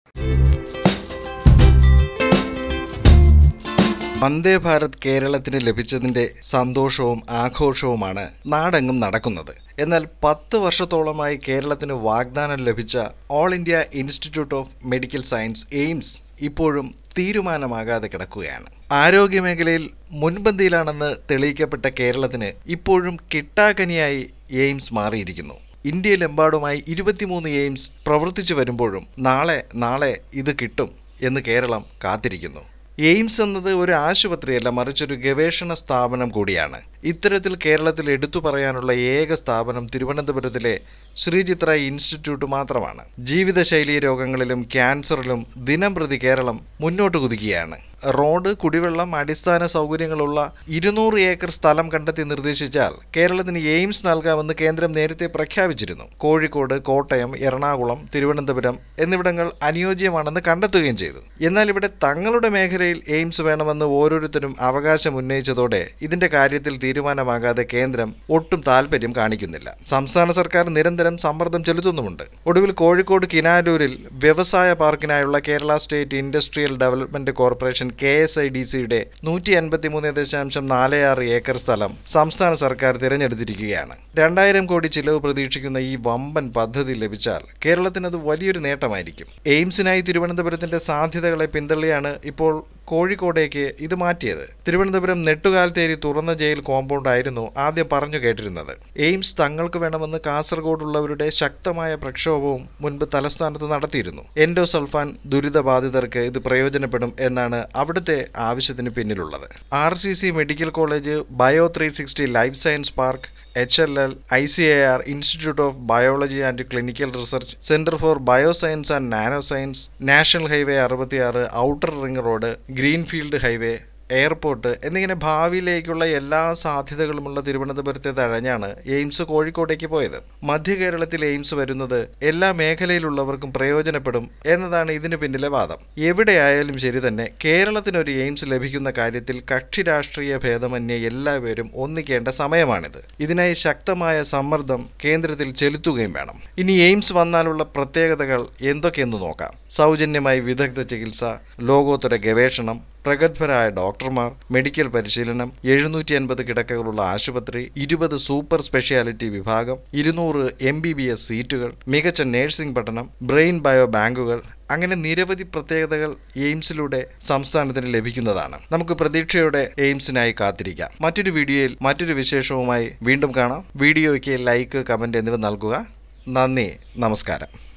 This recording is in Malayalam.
വന്ദേ ഭാരത് കേരളത്തിന് ലഭിച്ചതിന്റെ സന്തോഷവും ആഘോഷവുമാണ് നാടെങ്ങും നടക്കുന്നത് എന്നാൽ പത്ത് വർഷത്തോളമായി കേരളത്തിന് വാഗ്ദാനം ലഭിച്ച all India institute of medical science AIIMS ഇപ്പോഴും തീരുമാനമാകാതെ കിടക്കുകയാണ് ആരോഗ്യമേഖലയിൽ മുൻപന്തിയിലാണെന്ന് തെളിയിക്കപ്പെട്ട കേരളത്തിന് ഇപ്പോഴും കിട്ടാക്കനിയായി എയിംസ് മാറിയിരിക്കുന്നു ഇന്ത്യയിലെമ്പാടുമായി ഇരുപത്തിമൂന്ന് എയിംസ് പ്രവർത്തിച്ചു വരുമ്പോഴും നാളെ നാളെ ഇത് കിട്ടും എന്ന് കേരളം കാത്തിരിക്കുന്നു എയിംസ് എന്നത് ഒരു ആശുപത്രിയല്ല മറിച്ചൊരു ഗവേഷണ സ്ഥാപനം കൂടിയാണ് ഇത്തരത്തിൽ കേരളത്തിൽ എടുത്തു പറയാനുള്ള ഏക സ്ഥാപനം തിരുവനന്തപുരത്തിലെ ശ്രീചിത്ര ഇൻസ്റ്റിറ്റ്യൂട്ട് മാത്രമാണ് ജീവിതശൈലി രോഗങ്ങളിലും ക്യാൻസറിലും ദിനം പ്രതി കേരളം മുന്നോട്ട് കുതിക്കുകയാണ് റോഡ് കുടിവെള്ളം അടിസ്ഥാന സൗകര്യങ്ങളുള്ള ഇരുന്നൂറ് ഏക്കർ സ്ഥലം കണ്ടെത്തി നിർദ്ദേശിച്ചാൽ കേരളത്തിന് എയിംസ് നൽകാമെന്ന് കേന്ദ്രം നേരത്തെ പ്രഖ്യാപിച്ചിരുന്നു കോഴിക്കോട് കോട്ടയം എറണാകുളം തിരുവനന്തപുരം എന്നിവിടങ്ങൾ അനുയോജ്യമാണെന്ന് കണ്ടെത്തുകയും ചെയ്തു എന്നാൽ ഇവിടെ തങ്ങളുടെ മേഖലയിൽ എയിംസ് വേണമെന്ന് ഓരോരുത്തരും അവകാശം ഉന്നയിച്ചതോടെ ഇതിന്റെ കാര്യത്തിൽ തീരുമാനമാകാതെ കേന്ദ്രം ഒട്ടും താല്പര്യം കാണിക്കുന്നില്ല സംസ്ഥാന സർക്കാർ നിരന്തരം സമ്മർദ്ദം ചെലുത്തുന്നുമുണ്ട് ഒടുവിൽ കോഴിക്കോട് കിനാലൂരിൽ വ്യവസായ പാർക്കിനായുള്ള Kerala state industrial development corporation K S I D സിയുടെ നൂറ്റി അൻപത്തി മൂന്ന് ദശാംശം നാല് ആറ് ഏക്കർ സ്ഥലം സംസ്ഥാന സർക്കാർ തിരഞ്ഞെടുത്തിരിക്കുകയാണ് രണ്ടായിരം കോടി ചിലവ് പ്രതീക്ഷിക്കുന്ന ഈ വമ്പൻ പദ്ധതി ലഭിച്ചാൽ കേരളത്തിന് അത് വലിയൊരു നേട്ടമായിരിക്കും എയിംസിനായി തിരുവനന്തപുരത്തിന്റെ സാധ്യതകളെ പിന്തള്ളിയാണ് ഇപ്പോൾ കോഴിക്കോടേക്ക് ഇത് മാറ്റിയത് തിരുവനന്തപുരം നെട്ടുകാൽത്തേരി തുറന്ന ജയിൽ കോമ്പൗണ്ട് ആയിരുന്നു ആദ്യം പറഞ്ഞു കേട്ടിരുന്നത് എയിംസ് തങ്ങൾക്ക് വേണമെന്ന് കാസർഗോഡുള്ളവരുടെ ശക്തമായ പ്രക്ഷോഭവും മുൻപ് തലസ്ഥാനത്ത് നടത്തിയിരുന്നു എൻഡോസൾഫാൻ ദുരിതബാധിതർക്ക് ഇത് പ്രയോജനപ്പെടും എന്നാണ് അവിടുത്തെ ആവശ്യത്തിന് പിന്നിലുള്ളത് R C C medical college bio three sixty life science park H L L I C A R institute of biology and clinical research centre for bio science and nano science national highway അറുപത്തിയാറ് outer ring road greenfield highway airport എന്നിങ്ങനെ ഭാവിയിലേക്കുള്ള എല്ലാ സാധ്യതകളുമുള്ള തിരുവനന്തപുരത്തെ തഴഞ്ഞാണ് എയിംസ് കോഴിക്കോട്ടേക്ക് പോയത് മധ്യ കേരളത്തിൽ എയിംസ് വരുന്നത് എല്ലാ മേഖലയിലുള്ളവർക്കും പ്രയോജനപ്പെടും എന്നതാണ് ഇതിന് പിന്നിലെ വാദം എവിടെയായാലും ശരി തന്നെ കേരളത്തിന് ഒരു എയിംസ് ലഭിക്കുന്ന കാര്യത്തിൽ കക്ഷി രാഷ്ട്രീയ ഭേദമന്യേ എല്ലാവരും ഒന്നിക്കേണ്ട സമയമാണിത് ഇതിനായി ശക്തമായ സമ്മർദ്ദം കേന്ദ്രത്തിൽ ചെലുത്തുകയും വേണം ഇനി എയിംസ് വന്നാലുള്ള പ്രത്യേകതകൾ എന്തൊക്കെയെന്ന് നോക്കാം സൗജന്യമായി വിദഗ്ധ ചികിത്സ ലോകോത്തര ഗവേഷണം പ്രഗത്ഭരായ ഡോക്ടർമാർ മെഡിക്കൽ പരിശീലനം എഴുന്നൂറ്റി അൻപത് കിടക്കകളുള്ള ആശുപത്രി ഇരുപത് സൂപ്പർ സ്പെഷ്യാലിറ്റി വിഭാഗം ഇരുന്നൂറ് എം ബി ബി എസ് സീറ്റുകൾ മികച്ച നഴ്സിംഗ് പഠനം ബ്രെയിൻ ബയോ ബാങ്കുകൾ അങ്ങനെ നിരവധി പ്രത്യേകതകൾ എയിംസിലൂടെ സംസ്ഥാനത്തിന് ലഭിക്കുന്നതാണ് നമുക്ക് പ്രതീക്ഷയോടെ എയിംസിനായി കാത്തിരിക്കാം മറ്റൊരു വീഡിയോയിൽ മറ്റൊരു വിശേഷവുമായി വീണ്ടും കാണാം വീഡിയോയ്ക്ക് ലൈക്ക് കമൻറ്റ് എന്നിവ നൽകുക നന്ദി നമസ്കാരം